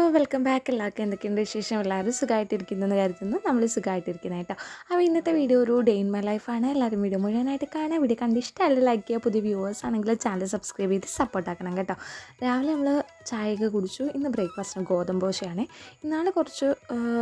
welcome back എല്ലാവർക്കും എന്തൊക്കെയുണ്ട് വിശേഷം എല്ലാവരും സുഖമായിട്ടിരിക്കുന്നു കരുതുന്നു നമ്മൾ സുഖമായിട്ടിരിക്കുന്നത് കേട്ടോ അപ്പോൾ ഇന്നത്തെ വീഡിയോ ഒരു ഡേ ഇൻ മൈ ലൈഫാണ് എല്ലാവരും വീഡിയോ മുഴുവനായിട്ട് കാണാൻ വീഡിയോ കണ്ട് ഇഷ്ടമല്ല ലൈക്ക് ചെയ്യുക പുതിയ വ്യൂവേഴ്സ് ആണെങ്കിൽ ചാനൽ സബ്സ്ക്രൈബ് ചെയ്ത് സപ്പോർട്ട് ആക്കണം കേട്ടോ രാവിലെ നമ്മൾ ചായയൊക്കെ കുടിച്ചു ഇന്ന് ബ്രേക്ക്ഫാസ്റ്റിന് ഗോതമ്പ് ദോശയാണ് ഇന്നാണ് കുറച്ച്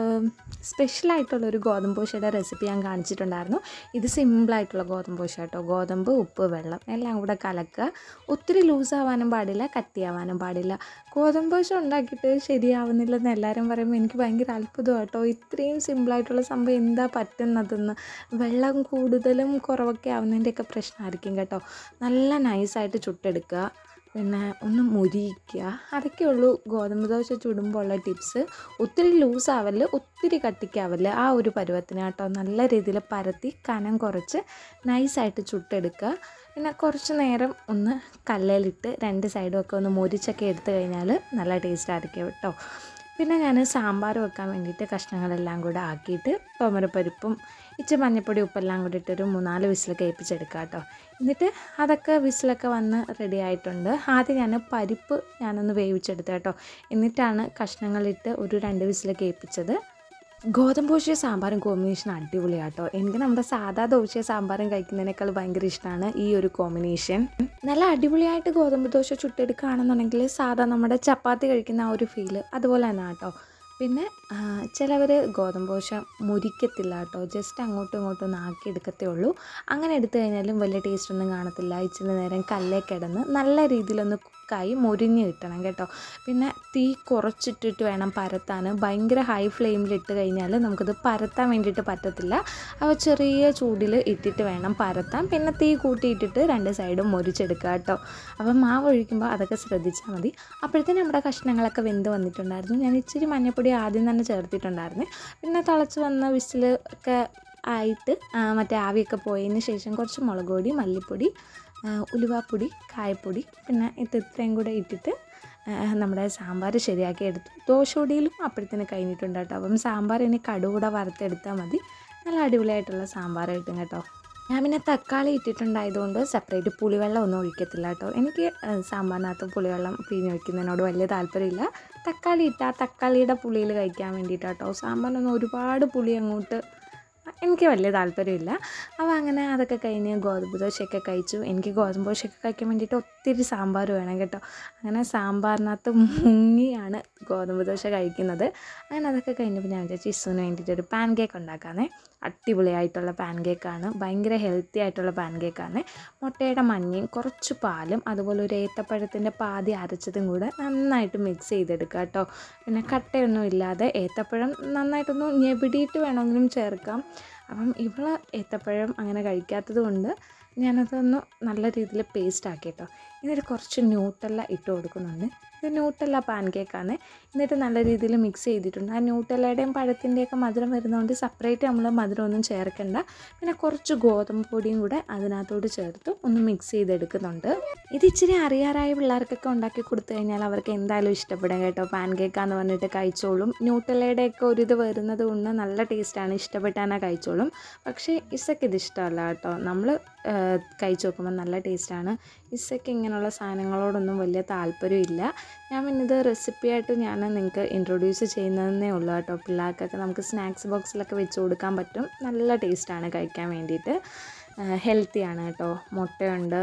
സ്പെഷ്യലായിട്ടുള്ളൊരു ഗോതമ്പ് ദോശയുടെ റെസിപ്പി ഞാൻ കാണിച്ചിട്ടുണ്ടായിരുന്നു ഇത് സിമ്പിളായിട്ടുള്ള ഗോതമ്പ് ദോശ കേട്ടോ ഗോതമ്പ് ഉപ്പ് വെള്ളം എല്ലാം കൂടെ കലക്കുക ഒത്തിരി ലൂസാവാനും പാടില്ല കട്ടിയാവാനും പാടില്ല ഗോതമ്പ് ദോശ ഉണ്ടാക്കിയിട്ട് ശരിയാവുന്നില്ലെന്ന് എല്ലാവരും പറയുമ്പോൾ എനിക്ക് ഭയങ്കര അത്ഭുതം കേട്ടോ ഇത്രയും സിമ്പിളായിട്ടുള്ള സംഭവം എന്താ പറ്റുന്നതെന്ന് വെള്ളം കൂടുതലും കുറവൊക്കെ ആവുന്നതിൻ്റെയൊക്കെ പ്രശ്നമായിരിക്കും കേട്ടോ നല്ല നൈസായിട്ട് ചുട്ടെടുക്കുക പിന്നെ ഒന്ന് മുരിയിക്കുക അതൊക്കെ ഉള്ളൂ ഗോതമ്പ് ദോശ ചുടുമ്പോൾ ഉള്ള ടിപ്സ് ഒത്തിരി ലൂസ് ആവല് ഒത്തിരി കട്ടിക്കാവല് ആ ഒരു പരുവത്തിന് കേട്ടോ നല്ല രീതിയിൽ പരത്തി കനം കുറച്ച് നൈസായിട്ട് ചുട്ടെടുക്കുക പിന്നെ കുറച്ച് നേരം ഒന്ന് കല്ലിലിട്ട് രണ്ട് സൈഡും ഒക്കെ ഒന്ന് മുരിച്ചൊക്കെ എടുത്തു കഴിഞ്ഞാൽ നല്ല ടേസ്റ്റ് ആയിരിക്കും കേട്ടോ പിന്നെ ഞാൻ സാമ്പാർ വെക്കാൻ വേണ്ടിയിട്ട് കഷ്ണങ്ങളെല്ലാം കൂടെ ആക്കിയിട്ട് തോമരപ്പരിപ്പും ഇച്ച മഞ്ഞപ്പൊടി ഉപ്പെല്ലാം കൂടി ഇട്ടൊരു മൂന്നാല് വിസിൽ കേൾപ്പിച്ചെടുക്കുക കേട്ടോ എന്നിട്ട് അതൊക്കെ വിസിലൊക്കെ വന്ന് റെഡി ആയിട്ടുണ്ട് ആദ്യം ഞാൻ പരിപ്പ് ഞാനൊന്ന് വേവിച്ചെടുത്തു കേട്ടോ എന്നിട്ടാണ് കഷ്ണങ്ങളിട്ട് ഒരു രണ്ട് വിസിൽ കേൾപ്പിച്ചത് ഗോതമ്പ് ദോശയും സാമ്പാറും കോമ്പിനേഷൻ അടിപൊളിയാണ് കേട്ടോ എനിക്ക് നമ്മുടെ സാധാ ദോശയും സാമ്പാറും കഴിക്കുന്നതിനേക്കാൾ ഭയങ്കര ഇഷ്ടമാണ് ഈ ഒരു കോമ്പിനേഷൻ നല്ല അടിപൊളിയായിട്ട് ഗോതമ്പ് ദോശ ചുട്ടെടുക്കുകയാണെന്നുണ്ടെങ്കിൽ സാധാ നമ്മുടെ ചപ്പാത്തി കഴിക്കുന്ന ആ ഒരു ഫീല് അതുപോലെ തന്നെ കേട്ടോ പിന്നെ ചിലവർ ഗോതമ്പ് ദോശ മുരിക്കത്തില്ല കേട്ടോ ജസ്റ്റ് അങ്ങോട്ടും ഇങ്ങോട്ടും ഒന്ന് ആക്കി എടുക്കത്തേ ഉള്ളൂ അങ്ങനെ എടുത്തു കഴിഞ്ഞാലും വലിയ ടേസ്റ്റ് ഒന്നും കാണത്തില്ല ഇച്ചിരി നേരം കല്ലേ കിടന്ന് നല്ല രീതിയിലൊന്ന് കുക്കായി മൊരിഞ്ഞ് കിട്ടണം കേട്ടോ പിന്നെ തീ കുറച്ചിട്ടിട്ട് വേണം പരത്താൻ ഭയങ്കര ഹൈ ഫ്ലെയിമിൽ ഇട്ട് കഴിഞ്ഞാൽ നമുക്കത് പരത്താൻ വേണ്ടിയിട്ട് പറ്റത്തില്ല അപ്പോൾ ചെറിയ ചൂടിൽ ഇട്ടിട്ട് വേണം പരത്താൻ പിന്നെ തീ കൂട്ടിയിട്ടിട്ട് രണ്ട് സൈഡും മൊരിച്ചെടുക്കുക കേട്ടോ അപ്പം മാവ് ഒഴിക്കുമ്പോൾ അതൊക്കെ ശ്രദ്ധിച്ചാൽ മതി അപ്പോഴത്തേനും നമ്മുടെ കഷ്ണങ്ങളൊക്കെ വെന്ത് വന്നിട്ടുണ്ടായിരുന്നു ഞാൻ ഇച്ചിരി മഞ്ഞപ്പൊടി ആദ്യം തന്നെ ചേർത്തിട്ടുണ്ടായിരുന്നു പിന്നെ തിളച്ച് വന്ന വിസിൽ ഒക്കെ ആയിട്ട് മറ്റേ ആവിയൊക്കെ പോയതിന് ശേഷം കുറച്ച് മുളക് പൊടി മല്ലിപ്പൊടി ഉലുവാപ്പൊടി കായപ്പൊടി പിന്നെ ഇത് ഇത്രയും കൂടെ ഇട്ടിട്ട് നമ്മുടെ സാമ്പാർ ശരിയാക്കി എടുത്തു ദോശപൊടിയിലും അപ്പോഴത്തേന് കഴിഞ്ഞിട്ടുണ്ട് കേട്ടോ അപ്പം സാമ്പാർ ഇനി കടുകൂടെ വറുത്തെടുത്താൽ മതി നല്ല അടിപൊളിയായിട്ടുള്ള സാമ്പാർ കിട്ടും കേട്ടോ ഞാൻ പിന്നെ തക്കാളി ഇട്ടിട്ടുണ്ടായതുകൊണ്ട് സെപ്പറേറ്റ് പുളിവെള്ളം ഒന്നും ഒഴിക്കത്തില്ല കേട്ടോ എനിക്ക് സാമ്പാറിനകത്ത് പുളിവെള്ളം പിഴിഞ്ഞ് വയ്ക്കുന്നതിനോട് വലിയ താല്പര്യമില്ല തക്കാളി ഇട്ടാൽ തക്കാളിയുടെ പുളിയിൽ കഴിക്കാൻ വേണ്ടിയിട്ടാട്ടോ സാമ്പാറിനൊന്നും ഒരുപാട് പുളി അങ്ങോട്ട് എനിക്ക് വലിയ താല്പര്യമില്ല അപ്പോൾ അങ്ങനെ അതൊക്കെ കഴിഞ്ഞ് ഗോതമ്പ് ദോശയൊക്കെ കഴിച്ചു എനിക്ക് ഗോതമ്പ് ദോശയൊക്കെ കഴിക്കാൻ വേണ്ടിയിട്ട് ഒത്തിരി സാമ്പാർ വേണം കേട്ടോ അങ്ങനെ സാമ്പാറിനകത്ത് മുങ്ങിയാണ് ഗോതമ്പ് ദോശ കഴിക്കുന്നത് അങ്ങനെ അതൊക്കെ കഴിഞ്ഞപ്പോൾ ഞാൻ വിചാരിച്ചു ഇസുവിന് വേണ്ടിയിട്ട് ഒരു പാൻ കേക്ക് ഉണ്ടാക്കാനേ അടിപൊളിയായിട്ടുള്ള പാൻ കേക്കാണ് ഭയങ്കര ഹെൽത്തി ആയിട്ടുള്ള പാൻ കേക്കാണ് മുട്ടയുടെ മഞ്ഞയും കുറച്ച് പാലും അതുപോലെ ഒരു ഏത്തപ്പഴത്തിൻ്റെ പാതി അരച്ചതും കൂടെ നന്നായിട്ട് മിക്സ് ചെയ്തെടുക്കുക കേട്ടോ പിന്നെ കട്ടയൊന്നും ഇല്ലാതെ ഏത്തപ്പഴം നന്നായിട്ടൊന്ന് ഞെവിടിയിട്ട് വേണമെങ്കിലും ചേർക്കാം അപ്പം ഇവള് ഏത്തപ്പഴം അങ്ങനെ കഴിക്കാത്തത് കൊണ്ട് ഞാനതൊന്ന് നല്ല രീതിയിൽ പേസ്റ്റ് ആക്കി കേട്ടോ എന്നിട്ട് കുറച്ച് ന്യൂട്ടല്ല ഇട്ട് കൊടുക്കുന്നുണ്ട് ഇത് ന്യൂട്ടല്ല പാൻ കേക്കാണ് എന്നിട്ട് നല്ല രീതിയിൽ മിക്സ് ചെയ്തിട്ടുണ്ട് ആ ന്യൂട്ടല്ലയുടെയും പഴത്തിൻ്റെയൊക്കെ മധുരം വരുന്നതുകൊണ്ട് സെപ്പറേറ്റ് നമ്മൾ മധുരമൊന്നും ചേർക്കണ്ട പിന്നെ കുറച്ച് ഗോതമ്പ് പൊടിയും കൂടെ അതിനകത്തോട്ട് ചേർത്ത് ഒന്ന് മിക്സ് ചെയ്തെടുക്കുന്നുണ്ട് ഇത് ഇച്ചിരി അറിയാറായ പിള്ളേർക്കൊക്കെ ഉണ്ടാക്കി കൊടുത്തു കഴിഞ്ഞാൽ അവർക്ക് എന്തായാലും ഇഷ്ടപ്പെടും കേട്ടോ പാൻ കേക്കാന്ന് പറഞ്ഞിട്ട് കഴിച്ചോളും ന്യൂട്ടല്ലയുടെയൊക്കെ ഒരു ഇത് വരുന്നത് കൊണ്ട് നല്ല ടേസ്റ്റാണ് ഇഷ്ടപ്പെട്ടാനാ കഴിച്ചോളും പക്ഷേ ഇസക്ക് ഇത് ഇഷ്ടമല്ല കേട്ടോ നമ്മൾ കഴിച്ച് നോക്കുമ്പോൾ നല്ല ടേസ്റ്റാണ് ഇസക്ക് ഇങ്ങനെയുള്ള സാധനങ്ങളോടൊന്നും വലിയ താല്പര്യമില്ല ഞാൻ പിന്നെ ഇത് റെസിപ്പിയായിട്ട് ഞാൻ നിങ്ങൾക്ക് ഇൻട്രൊഡ്യൂസ് ചെയ്യുന്നതേ ഉള്ളൂ കേട്ടോ പിള്ളേർക്കൊക്കെ നമുക്ക് സ്നാക്സ് ബോക്സിലൊക്കെ വെച്ച് കൊടുക്കാൻ പറ്റും നല്ല ടേസ്റ്റാണ് കഴിക്കാൻ വേണ്ടിയിട്ട് ഹെൽത്തിയാണ് കേട്ടോ മുട്ടയുണ്ട്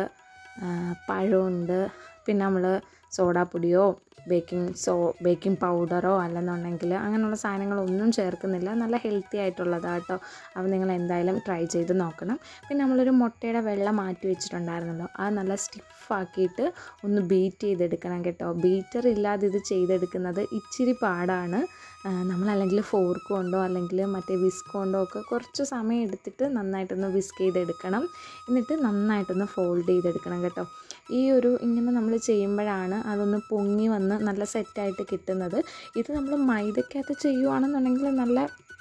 പഴമുണ്ട് പിന്നെ നമ്മൾ സോഡാപ്പൊടിയോ ബേക്കിംഗ് സോ ബേക്കിംഗ് പൗഡറോ അല്ലെന്നുണ്ടെങ്കിൽ അങ്ങനെയുള്ള സാധനങ്ങളൊന്നും ചേർക്കുന്നില്ല നല്ല ഹെൽത്തി ആയിട്ടുള്ളതാണ് കേട്ടോ അപ്പോൾ നിങ്ങൾ എന്തായാലും ട്രൈ ചെയ്ത് നോക്കണം പിന്നെ നമ്മളൊരു മുട്ടയുടെ വെള്ളം മാറ്റി വെച്ചിട്ടുണ്ടായിരുന്നല്ലോ അത് നല്ല സ്റ്റിഫാക്കിയിട്ട് ഒന്ന് ബീറ്റ് ചെയ്തെടുക്കണം കേട്ടോ ബീറ്റർ ഇല്ലാതെ ഇത് ചെയ്തെടുക്കുന്നത് ഇച്ചിരി പാടാണ് നമ്മളല്ലെങ്കിൽ ഫോർക്ക് കൊണ്ടോ അല്ലെങ്കിൽ മറ്റേ വിസ്ക് കൊണ്ടോ ഒക്കെ കുറച്ച് സമയം എടുത്തിട്ട് നന്നായിട്ടൊന്ന് വിസ്ക് ചെയ്തെടുക്കണം എന്നിട്ട് നന്നായിട്ടൊന്ന് ഫോൾഡ് ചെയ്തെടുക്കണം കേട്ടോ ഈ ഒരു ഇങ്ങനെ നമ്മൾ ചെയ്യുമ്പോഴാണ് അതൊന്ന് പൊങ്ങി വന്ന് നല്ല സെറ്റായിട്ട് കിട്ടുന്നത് ഇത് നമ്മൾ മൈദക്കകത്ത് ചെയ്യുവാണെന്നുണ്ടെങ്കിൽ നല്ല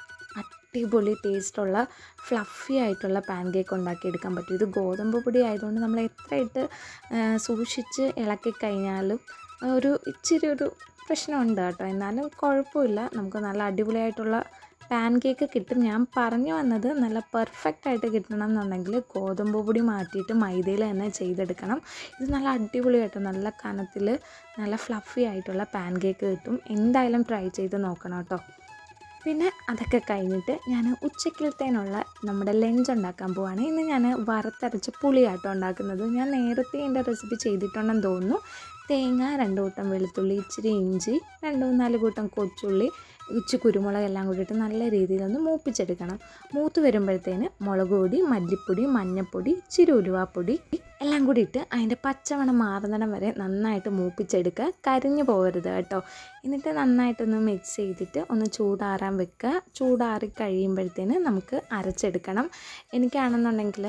അടിപൊളി ടേസ്റ്റുള്ള ഫ്ലഫി ആയിട്ടുള്ള പാൻ കേക്ക് ഉണ്ടാക്കിയെടുക്കാൻ പറ്റും ഇത് ഗോതമ്പ് പൊടി ആയതുകൊണ്ട് നമ്മൾ എത്ര ഇട്ട് സൂക്ഷിച്ച് ഇളക്കി കഴിഞ്ഞാലും ഒരു ഇച്ചിരി ഒരു പ്രശ്നമുണ്ട് കേട്ടോ എന്നാലും കുഴപ്പമില്ല നമുക്ക് നല്ല അടിപൊളിയായിട്ടുള്ള പാൻ കേക്ക് കിട്ടും ഞാൻ പറഞ്ഞു വന്നത് നല്ല പെർഫെക്റ്റ് ആയിട്ട് കിട്ടണം എന്നുണ്ടെങ്കിൽ ഗോതമ്പ് പൊടി മാറ്റിയിട്ട് മൈദയിൽ തന്നെ ചെയ്തെടുക്കണം ഇത് നല്ല അടിപൊളിയായിട്ട് നല്ല കനത്തിൽ നല്ല ഫ്ലഫി ആയിട്ടുള്ള പാൻ കേക്ക് കിട്ടും എന്തായാലും ട്രൈ ചെയ്ത് നോക്കണം കേട്ടോ പിന്നെ അതൊക്കെ കഴിഞ്ഞിട്ട് ഞാൻ ഉച്ചക്കലത്തേനുള്ള നമ്മുടെ ലഞ്ച് ഉണ്ടാക്കാൻ പോവാണ് ഇന്ന് ഞാൻ വറുത്തരച്ച പുളിയാട്ടോ ഉണ്ടാക്കുന്നത് ഞാൻ നേരത്തെ എൻ്റെ റെസിപ്പി ചെയ്തിട്ടുണ്ടെന്ന് തോന്നുന്നു തേങ്ങ രണ്ട് കൂട്ടം വെളുത്തുള്ളി ഇച്ചിരി ഇഞ്ചി രണ്ട് മൂന്നാല് കൂട്ടം കൊച്ചുള്ളി ഇച്ചി കുരുമുളക് എല്ലാം കൂടിയിട്ട് നല്ല രീതിയിലൊന്ന് മൂപ്പിച്ചെടുക്കണം മൂത്ത് വരുമ്പോഴത്തേന് മുളക് പൊടി മല്ലിപ്പൊടി മഞ്ഞൾപ്പൊടി ഇച്ചിരി ഉലുവാപ്പൊടി എല്ലാം കൂടി ഇട്ട് അതിൻ്റെ പച്ചമണം മാറുന്നിടം വരെ നന്നായിട്ട് മൂപ്പിച്ചെടുക്കുക കരിഞ്ഞു പോകരുത് കേട്ടോ എന്നിട്ട് നന്നായിട്ടൊന്ന് മിക്സ് ചെയ്തിട്ട് ഒന്ന് ചൂടാറാൻ വെക്കുക ചൂടാറി കഴിയുമ്പോഴത്തേന് നമുക്ക് അരച്ചെടുക്കണം എനിക്കാണെന്നുണ്ടെങ്കിൽ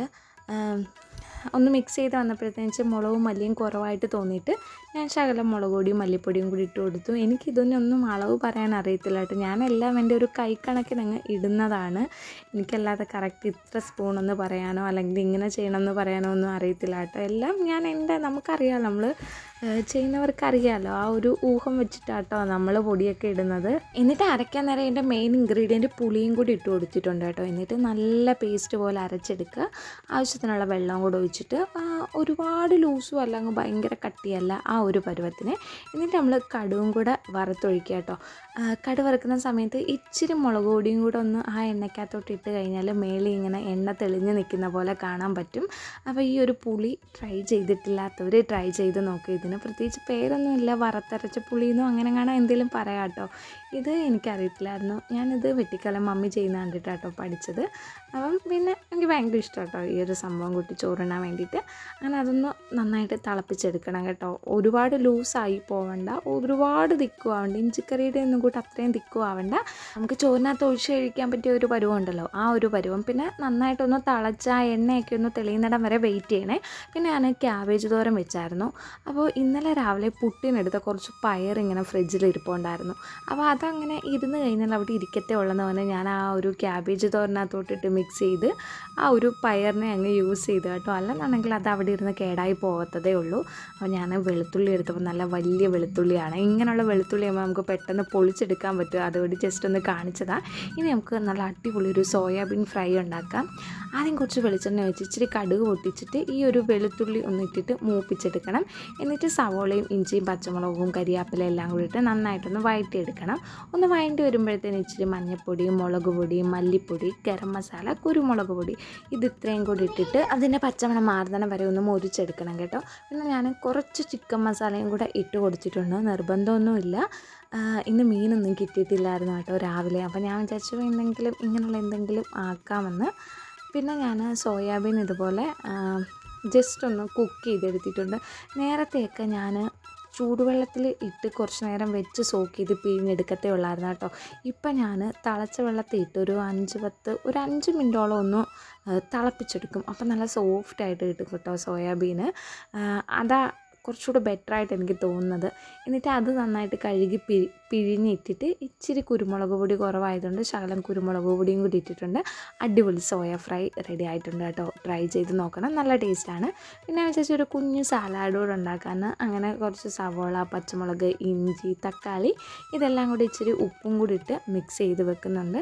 ഒന്ന് മിക്സ് ചെയ്ത് വന്നപ്പോഴത്തേന് മുളകും മല്ലിയും കുറവായിട്ട് തോന്നിയിട്ട് ഞാൻ ശകലം മുളക് പൊടിയും മല്ലിപ്പൊടിയും കൂടി ഇട്ട് കൊടുത്തു എനിക്കിതൊന്നും അളവ് പറയാൻ അറിയത്തില്ല കേട്ടോ ഞാനെല്ലാം എൻ്റെ ഒരു കൈക്കണക്കിന് അങ്ങ് ഇടുന്നതാണ് എനിക്കല്ലാതെ കറക്റ്റ് ഇത്ര സ്പൂണെന്ന് പറയാനോ അല്ലെങ്കിൽ ഇങ്ങനെ ചെയ്യണമെന്ന് പറയാനോ ഒന്നും അറിയത്തില്ല കേട്ടോ എല്ലാം ഞാൻ എൻ്റെ നമുക്കറിയാം നമ്മൾ ചെയ്യുന്നവർക്ക് അറിയാമല്ലോ ആ ഒരു ഊഹം വെച്ചിട്ടാട്ടോ നമ്മൾ പൊടിയൊക്കെ ഇടുന്നത് എന്നിട്ട് അരയ്ക്കാൻ നേരം എൻ്റെ മെയിൻ ഇൻഗ്രീഡിയൻറ്റ് പുളിയും കൂടി ഇട്ട് കൊടുത്തിട്ടുണ്ട് കേട്ടോ എന്നിട്ട് നല്ല പേസ്റ്റ് പോലെ അരച്ചെടുക്കുക ആവശ്യത്തിനുള്ള വെള്ളം കൂടെ ഒഴിച്ചിട്ട് ഒരുപാട് ലൂസും അല്ല അങ്ങ് ഭയങ്കര കട്ടിയല്ല ആ ഒരു പരുവത്തിന് എന്നിട്ട് നമ്മൾ കടുവും കൂടെ വറുത്തൊഴിക്കുക കേട്ടോ കടു വറുക്കുന്ന സമയത്ത് ഇച്ചിരി മുളക് പൊടിയും കൂടെ ഒന്ന് ആ എണ്ണയ്ക്കകത്തോട്ട് ഇട്ട് കഴിഞ്ഞാൽ മേളിൽ ഇങ്ങനെ എണ്ണ തെളിഞ്ഞ് നിൽക്കുന്ന പോലെ കാണാൻ പറ്റും അപ്പോൾ ഈ ഒരു പുളി ട്രൈ ചെയ്തിട്ടില്ലാത്തവർ ട്രൈ ചെയ്ത് നോക്കുക ഇതിന് പ്രത്യേകിച്ച് പേരൊന്നുമില്ല വറുത്തരച്ച പുളിയെന്നോ അങ്ങനെ കാണാൻ എന്തെങ്കിലും പറയാം കേട്ടോ ഇത് എനിക്കറിയത്തില്ലായിരുന്നു ഞാനിത് വെട്ടിക്കലം മമ്മി ചെയ്യുന്ന കണ്ടിട്ടാട്ടോ പഠിച്ചത് അപ്പം പിന്നെ എനിക്ക് ഭയങ്കര ഇഷ്ടം കേട്ടോ ഈ ഒരു സംഭവം കൂട്ടി ചോറിനാൻ വേണ്ടിയിട്ട് അങ്ങനെ അതൊന്ന് നന്നായിട്ട് തിളപ്പിച്ചെടുക്കണം കേട്ടോ ഒരുപാട് ലൂസായി പോവണ്ട ഒരുപാട് തിക്കുവാവണ്ട ഇഞ്ചിക്കറിയുടെ ഒന്നും കൂട്ട് അത്രയും തിക്കുവാവണ്ട നമുക്ക് ചോറിനകത്ത് ഒഴിച്ച് കഴിക്കാൻ പറ്റിയ ഒരു പരുവം ഉണ്ടല്ലോ ആ ഒരു പരുവം പിന്നെ നന്നായിട്ടൊന്ന് തിളച്ച ആ എണ്ണയൊക്കെ ഒന്ന് തെളിയുന്നിടം വരെ വെയിറ്റ് ചെയ്യണേ പിന്നെ ഞാൻ ക്യാബേജ് തോരൻ വെച്ചായിരുന്നു അപ്പോൾ ഇന്നലെ രാവിലെ പുട്ടിനെടുത്ത കുറച്ച് പയർ ഇങ്ങനെ ഫ്രിഡ്ജിൽ ഇരിപ്പുണ്ടായിരുന്നു അപ്പോൾ അതങ്ങനെ ഇരുന്ന് കഴിഞ്ഞാൽ അവിടെ ഇരിക്കത്തേ ഉള്ളെന്ന് പറഞ്ഞാൽ ഞാൻ ആ ഒരു ക്യാബേജ് തോരനകത്തോട്ടിട്ട് മിക്സ് ചെയ്ത് ആ ഒരു പയറിനെ അങ്ങ് യൂസ് ചെയ്ത് കേട്ടോ അല്ലെന്നുണ്ടെങ്കിൽ അത് അവിടെ ഇരുന്ന് കേടായി പോകത്തതേ ഉള്ളൂ അപ്പോൾ ഞാൻ വെളുത്തുള്ളി എടുത്തപ്പോൾ നല്ല വലിയ വെളുത്തുള്ളിയാണ് ഇങ്ങനെയുള്ള വെളുത്തുള്ളി ആകുമ്പോൾ നമുക്ക് പെട്ടെന്ന് പൊളിച്ചെടുക്കാൻ പറ്റും അതുകൊണ്ട് ജസ്റ്റ് ഒന്ന് കാണിച്ചതാണ് ഇനി നമുക്ക് നല്ല അടിപൊളി ഒരു സോയാബീൻ ഫ്രൈ ഉണ്ടാക്കാം ആദ്യം കുറച്ച് വെളിച്ചെണ്ണ ഒഴിച്ച് ഇച്ചിരി കടുക് പൊട്ടിച്ചിട്ട് ഈ ഒരു വെളുത്തുള്ളി ഒന്ന് ഇട്ടിട്ട് മൂപ്പിച്ചെടുക്കണം എന്നിട്ട് സവോളയും ഇഞ്ചിയും പച്ചമുളകും കരിയാപ്പില എല്ലാം കൂടി ഇട്ട് നന്നായിട്ടൊന്ന് വഴറ്റിയെടുക്കണം ഒന്ന് വഴണ്ടി വരുമ്പോഴത്തേന് ഇച്ചിരി മഞ്ഞൾപ്പൊടിയും മുളക് പൊടിയും മല്ലിപ്പൊടി ഗരം മസാല കുരുമുളക് പൊടി ഇത് ഇത്രയും കൂടി ഇട്ടിട്ട് അതിൻ്റെ പച്ചമണം മാറുന്നിടം വരെ ഒന്ന് മുരിച്ചെടുക്കണം കേട്ടോ പിന്നെ ഞാൻ കുറച്ച് ചിക്കൻ മസാലയും കൂടെ ഇട്ട് കൊടുത്തിട്ടുണ്ട് നിർബന്ധമൊന്നുമില്ല ഇന്ന് മീനൊന്നും കിട്ടിയിട്ടില്ലായിരുന്നു കേട്ടോ രാവിലെ അപ്പോൾ ഞാൻ വിചാരിച്ചു എന്തെങ്കിലും ഇങ്ങനെയുള്ള എന്തെങ്കിലും ആക്കാമെന്ന് പിന്നെ ഞാൻ സോയാബീൻ ഇതുപോലെ ജസ്റ്റ് ഒന്ന് കുക്ക് ചെയ്തെടുത്തിട്ടുണ്ട് നേരത്തെയൊക്കെ ഞാൻ ചൂടുവെള്ളത്തിൽ ഇട്ട് കുറച്ച് നേരം വെച്ച് സോക്ക് ചെയ്ത് പിഴിഞ്ഞെടുക്കത്തേ ഉള്ളായിരുന്നു കേട്ടോ ഇപ്പം ഞാൻ തിളച്ച വെള്ളത്തിൽ ഇട്ട് ഒരു അഞ്ച് പത്ത് ഒരു അഞ്ച് മിനിറ്റോളം ഒന്ന് തിളപ്പിച്ചെടുക്കും അപ്പം നല്ല സോഫ്റ്റായിട്ട് കിട്ടും കേട്ടോ സോയാബീന് അതാ കുറച്ചുകൂടെ ബെറ്ററായിട്ട് എനിക്ക് തോന്നുന്നത് എന്നിട്ട് അത് നന്നായിട്ട് കഴുകി പിഴി പിഴിഞ്ഞിട്ടിട്ട് ഇച്ചിരി കുരുമുളക് പൊടി കുറവായതുകൊണ്ട് ശകലം കുരുമുളക് പൊടിയും കൂടി ഇട്ടിട്ടുണ്ട് അടിപൊളി സോയ ഫ്രൈ റെഡി ആയിട്ടുണ്ട് കേട്ടോ ട്രൈ ചെയ്ത് നോക്കണം നല്ല ടേസ്റ്റാണ് പിന്നെ വിചാരിച്ച ഒരു കുഞ്ഞു സാലാഡ് കൂടെ ഉണ്ടാക്കാൻ അങ്ങനെ കുറച്ച് സവോള പച്ചമുളക് ഇഞ്ചി തക്കാളി ഇതെല്ലാം കൂടി ഇച്ചിരി ഉപ്പും കൂടി ഇട്ട് മിക്സ് ചെയ്ത് വെക്കുന്നുണ്ട്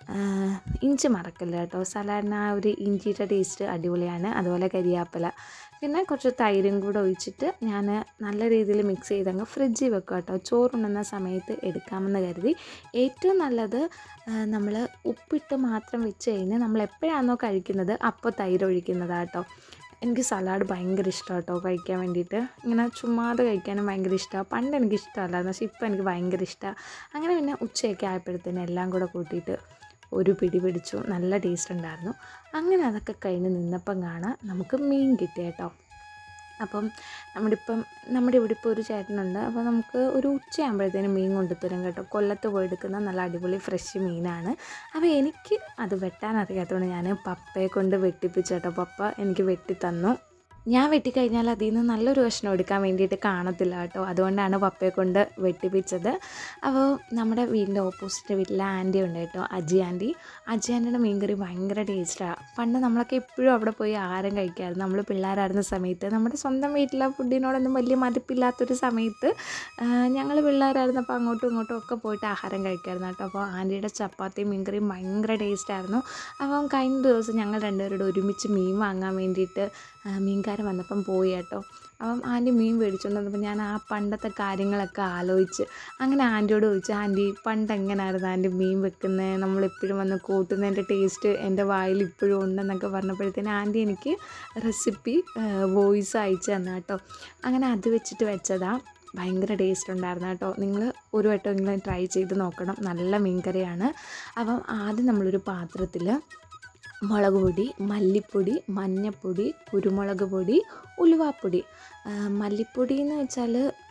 ഇഞ്ചി മറക്കില്ല കേട്ടോ സലാഡിന് ആ ഒരു ഇഞ്ചിയുടെ ടേസ്റ്റ് അടിപൊളിയാണ് അതുപോലെ കരിയാപ്പില പിന്നെ കുറച്ച് തൈരും കൂടെ ഒഴിച്ചിട്ട് ഞാൻ നല്ല രീതിയിൽ മിക്സ് ചെയ്തങ്ങ് ഫ്രിഡ്ജിൽ വെക്കുക കേട്ടോ ചോറുണ്ണുന്ന സമയത്ത് എടുക്കാമെന്ന് കരുതി ഏറ്റവും നല്ലത് നമ്മൾ ഉപ്പിട്ട് മാത്രം വെച്ച് കഴിഞ്ഞാൽ നമ്മൾ എപ്പോഴാണോ കഴിക്കുന്നത് അപ്പോൾ തൈര് ഒഴിക്കുന്നതാണ് കേട്ടോ എനിക്ക് സലാഡ് ഭയങ്കര ഇഷ്ടമാണ് കേട്ടോ കഴിക്കാൻ വേണ്ടിയിട്ട് ഇങ്ങനെ ചുമ്മാതെ കഴിക്കാനും ഭയങ്കര ഇഷ്ടമാണ് പണ്ട് എനിക്ക് ഇഷ്ടമല്ലായിരുന്നു പക്ഷേ ഇപ്പോൾ എനിക്ക് ഭയങ്കര ഇഷ്ടമാണ് അങ്ങനെ പിന്നെ ഉച്ചയൊക്കെ ആയപ്പോഴത്തേനും എല്ലാം കൂടെ കൂട്ടിയിട്ട് ഒരു പിടി പിടിച്ചു നല്ല ടേസ്റ്റ് ഉണ്ടായിരുന്നു അങ്ങനെ അതൊക്കെ കഴിഞ്ഞ് നിന്നപ്പം കാണാം നമുക്ക് മീൻ കിട്ടി കേട്ടോ അപ്പം നമ്മുടെ ഇപ്പം നമ്മുടെ ഇവിടെ ഇപ്പോൾ ഒരു ചേട്ടനുണ്ട് അപ്പോൾ നമുക്ക് ഒരു ഉച്ചയാകുമ്പോഴത്തേനും മീൻ കൊണ്ടുത്തരും കേട്ടോ കൊല്ലത്ത് പോയി എടുക്കുന്ന നല്ല അടിപൊളി ഫ്രഷ് മീനാണ് അപ്പോൾ എനിക്ക് അത് വെട്ടാൻ അറിയാത്തതുകൊണ്ട് ഞാൻ പപ്പയെ കൊണ്ട് വെട്ടിപ്പിച്ചു കേട്ടോ പപ്പ എനിക്ക് വെട്ടി തന്നു ഞാൻ വെട്ടിക്കഴിഞ്ഞാൽ അതിൽ നിന്ന് നല്ലൊരു കഷ്ണം എടുക്കാൻ വേണ്ടിയിട്ട് കാണത്തില്ല കേട്ടോ അതുകൊണ്ടാണ് പപ്പയെ കൊണ്ട് വെട്ടിപ്പിച്ചത് അപ്പോൾ നമ്മുടെ വീടിൻ്റെ ഓപ്പോസിറ്റ് വീട്ടിലെ ആൻറ്റി ഉണ്ട് കേട്ടോ അജി ആൻറ്റി അജി ആൻറ്റിയുടെ മീൻകറി ഭയങ്കര ടേസ്റ്റാണ് പണ്ട് നമ്മളൊക്കെ എപ്പോഴും അവിടെ പോയി ആഹാരം കഴിക്കാമായിരുന്നു നമ്മൾ പിള്ളേരായിരുന്ന സമയത്ത് നമ്മുടെ സ്വന്തം വീട്ടിലെ ഫുഡിനോടൊന്നും വലിയ മതിപ്പില്ലാത്തൊരു സമയത്ത് ഞങ്ങൾ പിള്ളേരായിരുന്നപ്പോൾ അങ്ങോട്ടും ഇങ്ങോട്ടും ഒക്കെ പോയിട്ട് ആഹാരം കഴിക്കാമായിരുന്നു കേട്ടോ അപ്പോൾ ആൻറ്റിയുടെ ചപ്പാത്തിയും മീൻകറിയും ഭയങ്കര ടേസ്റ്റായിരുന്നു അപ്പം കഴിഞ്ഞ ദിവസം ഞങ്ങൾ രണ്ടുപേരോട് ഒരുമിച്ച് മീൻ വാങ്ങാൻ വേണ്ടിയിട്ട് ആ, മീൻകാരൻ വന്നപ്പം പോയി കേട്ടോ അപ്പം ആൻറ്റി മീൻ മേടിച്ചുകൊണ്ട് വന്നപ്പോൾ ഞാൻ ആ പണ്ടത്തെ കാര്യങ്ങളൊക്കെ ആലോചിച്ച് അങ്ങനെ ആൻറ്റിയോട് ചോദിച്ചു ആൻറ്റി പണ്ട് എങ്ങനെയായിരുന്നു ആൻറ്റി മീൻ വെക്കുന്നത് നമ്മളെപ്പോഴും വന്ന് കൂട്ടുന്നതിൻ്റെ ടേസ്റ്റ് എൻ്റെ വായിൽ ഇപ്പോഴും ഉണ്ടെന്നൊക്കെ പറഞ്ഞപ്പോഴത്തേന് ആൻറ്റി എനിക്ക് റെസിപ്പി വോയിസ് അയച്ചു തന്നു കേട്ടോ അങ്ങനെ അത് വെച്ചിട്ട് വെച്ചതാണ് ഭയങ്കര ടേസ്റ്റ് ഉണ്ടായിരുന്നു കേട്ടോ നിങ്ങൾ ഒരു വട്ടമെങ്കിലും ട്രൈ ചെയ്ത് നോക്കണം നല്ല മീൻകറിയാണ് അപ്പം ആദ്യം നമ്മളൊരു പാത്രത്തിൽ മുളക് പൊടി മല്ലിപ്പൊടി മഞ്ഞൾപ്പൊടി കുരുമുളക് പൊടി ഉലുവാപ്പൊടി ആ, മല്ലിപ്പൊടി എന്ന് വെച്ചാൽ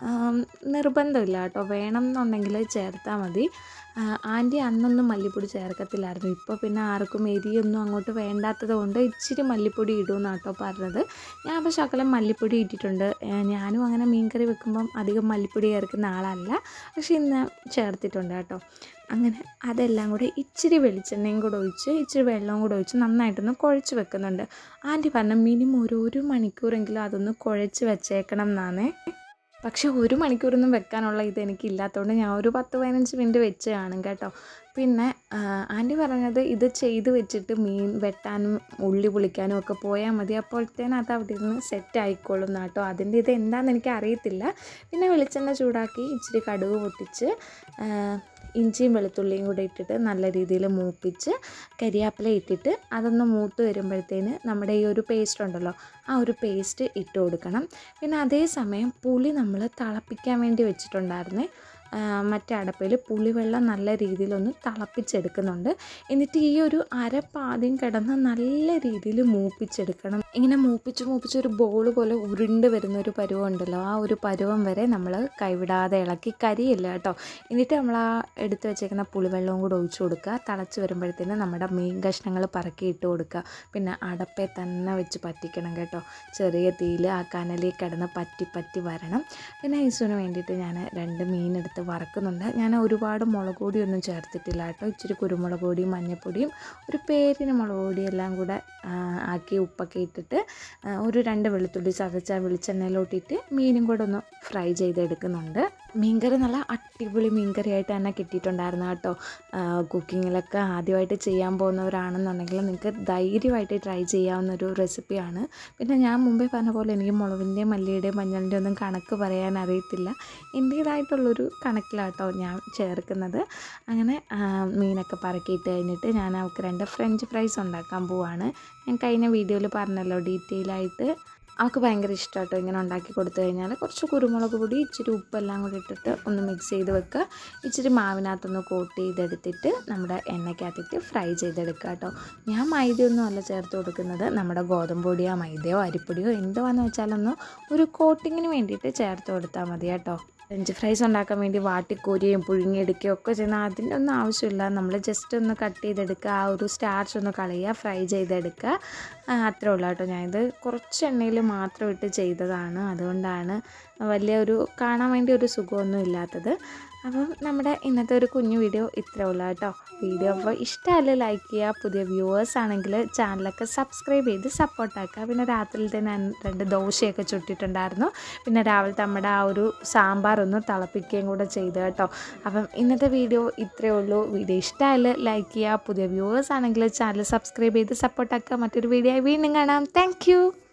നിർബന്ധമില്ല കേട്ടോ വേണം എന്നുണ്ടെങ്കിൽ ചേർത്താൽ മതി ആ, ആൻറ്റി അന്നൊന്നും മല്ലിപ്പൊടി ചേർക്കത്തില്ലായിരുന്നു ഇപ്പോൾ പിന്നെ ആർക്കും എരിയൊന്നും അങ്ങോട്ട് വേണ്ടാത്തത് കൊണ്ട് ഇച്ചിരി മല്ലിപ്പൊടി ഇടുമെന്നാണ് കേട്ടോ പറഞ്ഞത് ഞാൻ അപ്പോൾ ശകലം മല്ലിപ്പൊടി ഇട്ടിട്ടുണ്ട് ഏ, ഞാനും അങ്ങനെ മീൻകറി വെക്കുമ്പം അധികം മല്ലിപ്പൊടി ചേർക്കുന്ന ആളല്ല പക്ഷെ ഇന്ന് ചേർത്തിട്ടുണ്ട് കേട്ടോ അങ്ങനെ അതെല്ലാം കൂടെ ഇച്ചിരി വെളിച്ചെണ്ണയും കൂടെ ഒഴിച്ച് ഇച്ചിരി വെള്ളവും കൂടെ ഒഴിച്ച് നന്നായിട്ടൊന്ന് കുഴച്ച് വെക്കുന്നുണ്ട് ആൻറ്റി പറഞ്ഞ മിനിമം ഒരു ഒരു മണിക്കൂറെങ്കിലും അതൊന്ന് കുഴച്ച് വെച്ചേക്കണം എന്നാണേ പക്ഷെ ഒരു മണിക്കൂറൊന്നും വെക്കാനുള്ള ഇത് എനിക്കില്ലാത്തതുകൊണ്ട് ഞാൻ ഒരു പത്ത് പതിനഞ്ച് മിനിറ്റ് വെച്ച് കാണും കേട്ടോ പിന്നെ ആ, ആൻറ്റി പറഞ്ഞത് ഇത് ചെയ്ത് വെച്ചിട്ട് മീൻ വെട്ടാനും ഉള്ളി പൊളിക്കാനും ഒക്കെ പോയാൽ മതി അപ്പോഴത്തേനും അത് അവിടെ ഇരുന്ന് സെറ്റ് ആയിക്കോളും എന്നാ കേട്ടോ അതിൻ്റെ ഇത് എന്താണെന്ന് എനിക്ക് അറിയത്തില്ല പിന്നെ വെളിച്ചെണ്ണ ചൂടാക്കി ഇച്ചിരി കടുക് പൊട്ടിച്ച് ആ, ഇഞ്ചിയും വെളുത്തുള്ളിയും കൂടെ ഇട്ടിട്ട് നല്ല രീതിയിൽ മൂപ്പിച്ച് കരിയാപ്പില ഇട്ടിട്ട് അതൊന്ന് മൂത്ത് വരുമ്പോഴത്തേന് നമ്മുടെ ഈ ഒരു പേസ്റ്റ് ഉണ്ടല്ലോ ആ ഒരു പേസ്റ്റ് ഇട്ട് കൊടുക്കണം പിന്നെ അതേ സമയം പുളി നമ്മൾ തിളപ്പിക്കാൻ വേണ്ടി വെച്ചിട്ടുണ്ടായിരുന്നേ ആ, മറ്റേ അടപ്പിൽ പുളിവെള്ളം നല്ല രീതിയിലൊന്ന് തിളപ്പിച്ചെടുക്കുന്നുണ്ട് എന്നിട്ട് ഈ ഒരു അരപ്പാദ്യം കിടന്ന് നല്ല രീതിയിൽ മൂപ്പിച്ചെടുക്കണം ഇങ്ങനെ മൂപ്പിച്ച് മൂപ്പിച്ച് ഒരു ബോൾ പോലെ ഉരുണ്ട് വരുന്ന ഒരു പരുവം ഉണ്ടല്ലോ ആ ഒരു പരുവം വരെ നമ്മൾ കൈവിടാതെ ഇളക്കി കരിയില്ല കേട്ടോ എന്നിട്ട് നമ്മൾ ആ എടുത്ത് വെച്ചേക്കുന്ന പുളിവെള്ളവും കൂടെ ഒഴിച്ചു കൊടുക്കുക തിളച്ച് വരുമ്പോഴത്തേന് നമ്മുടെ മീൻ കഷ്ണങ്ങൾ പറക്കി ഇട്ട് കൊടുക്കുക പിന്നെ അടപ്പേ തന്നെ വെച്ച് പറ്റിക്കണം കേട്ടോ ചെറിയ തീയിൽ ആ കനലിൽ കിടന്ന് പറ്റി പറ്റി വരണം പിന്നെ ഐസുവിന് വേണ്ടിയിട്ട് ഞാൻ രണ്ട് മീനെടുത്ത് വറക്കുന്നുണ്ട് ഞാൻ ഒരുപാട് മുളക് പൊടിയൊന്നും ചേർത്തിട്ടില്ല കേട്ടോ ഇച്ചിരി കുരുമുളക് പൊടിയും മഞ്ഞൾപ്പൊടിയും ഒരു പേരിന് മുളക് പൊടിയും എല്ലാം കൂടെ ആ, ആക്കി ഉപ്പൊക്കെ ഇട്ടിട്ട് ആ, ഒരു രണ്ട് വെളുത്തുള്ളി ചതച്ച വെളിച്ചെണ്ണയിലോട്ടിട്ട് മീനും കൂടെ ഒന്ന് ഫ്രൈ ചെയ്തെടുക്കുന്നുണ്ട് മീൻകറി നല്ല അടിപൊളി മീൻകറിയായിട്ട് തന്നെ കിട്ടിയിട്ടുണ്ടായിരുന്നു കേട്ടോ കുക്കിങ്ങിലൊക്കെ ആദ്യമായിട്ട് ചെയ്യാൻ പോകുന്നവരാണെന്നുണ്ടെങ്കിൽ നിങ്ങൾക്ക് ധൈര്യമായിട്ട് ട്രൈ ചെയ്യാവുന്ന ഒരു റെസിപ്പിയാണ് പിന്നെ ഞാൻ മുമ്പേ പറഞ്ഞ പോലെ എനിക്ക് മുളകിൻ്റെയും മല്ലിയുടെയും മഞ്ഞളിൻ്റെയും ഒന്നും കണക്ക് പറയാൻ അറിയത്തില്ല എൻ്റേതായിട്ടുള്ളൊരു കണക്കിലാട്ടോ ഞാൻ ചേർക്കുന്നത് അങ്ങനെ ആ, മീനൊക്കെ പറക്കിയിട്ട് കഴിഞ്ഞിട്ട് ഞാൻ അവൾക്ക് രണ്ട് ഫ്രഞ്ച് ഫ്രൈസ് ഉണ്ടാക്കാൻ പോവാണ് ഞാൻ കഴിഞ്ഞ വീഡിയോയിൽ പറഞ്ഞല്ലോ ഡീറ്റെയിൽ ആയിട്ട് അവൾക്ക് ഭയങ്കര ഇഷ്ടമാട്ടോ ഇങ്ങനെ ഉണ്ടാക്കി കൊടുത്തു കഴിഞ്ഞാൽ കുറച്ച് കുരുമുളക് പൊടി ഇച്ചിരി ഉപ്പെല്ലാം കൂടി ഇട്ടിട്ട് ഒന്ന് മിക്സ് ചെയ്ത് വെക്കുക ഇച്ചിരി മാവിനകത്തൊന്ന് കോട്ട് ചെയ്തെടുത്തിട്ട് നമ്മുടെ എണ്ണയ്ക്കകത്തിട്ട് ഫ്രൈ ചെയ്തെടുക്കുക കേട്ടോ ഞാൻ മൈദയൊന്നും അല്ല ചേർത്ത് കൊടുക്കുന്നത് നമ്മുടെ ഗോതമ്പ് പൊടിയോ മൈദയോ അരിപ്പൊടിയോ എന്തുവാന്ന് വെച്ചാലൊന്ന് ഒരു കോട്ടിങ്ങിന് വേണ്ടിയിട്ട് ചേർത്ത് കൊടുത്താൽ മതി കേട്ടോ ഫ്രഞ്ച് ഫ്രൈസ് ഉണ്ടാക്കാൻ വേണ്ടി വാട്ടിക്കോരിയും പുഴുങ്ങിയെടുക്കുകയും ഒക്കെ ചെയ്യുന്ന അതിൻ്റെ ഒന്നും ആവശ്യമില്ല നമ്മൾ ജസ്റ്റ് ഒന്ന് കട്ട് ചെയ്തെടുക്കുക ആ ഒരു സ്റ്റാർച്ച് ഒന്ന് കളയുക ഫ്രൈ ചെയ്തെടുക്കുക ആ, അത്രേ ഉള്ളൂ കേട്ടോ ഞാനിത് കുറച്ച് എണ്ണയിൽ മാത്രം ഇട്ട് ചെയ്തതാണ് അതുകൊണ്ടാണ് വലിയ ഒരു കാണാൻ വേണ്ടി ഒരു സുഖമൊന്നും ഇല്ലാത്തത് അപ്പം നമ്മുടെ ഇന്നത്തെ ഒരു കുഞ്ഞു വീഡിയോ ഇത്രേ ഉള്ളൂ കേട്ടോ വീഡിയോ അപ്പോൾ ഇഷ്ടമല്ല ലൈക്ക് ചെയ്യുക പുതിയ വ്യൂവേഴ്സ് ആണെങ്കിൽ ചാനലൊക്കെ സബ്സ്ക്രൈബ് ചെയ്ത് സപ്പോർട്ടാക്കുക പിന്നെ രാത്രിയിലത്തെ ഞാൻ രണ്ട് ദോശയൊക്കെ ചുട്ടിട്ടുണ്ടായിരുന്നു പിന്നെ രാവിലത്തെ നമ്മുടെ ആ ഒരു സാമ്പാർ ഒന്ന് തിളപ്പിക്കുകയും കൂടെ ചെയ്തു കേട്ടോ അപ്പം ഇന്നത്തെ വീഡിയോ ഇത്രയേ ഉള്ളൂ വീഡിയോ ഇഷ്ടമായാൽ ലൈക്ക് ചെയ്യുക പുതിയ വ്യൂവേഴ്സ് ആണെങ്കിൽ ചാനൽ സബ്സ്ക്രൈബ് ചെയ്ത് സപ്പോർട്ടാക്കുക മറ്റൊരു വീഡിയോ ആയി വീണ്ടും കാണാം താങ്ക്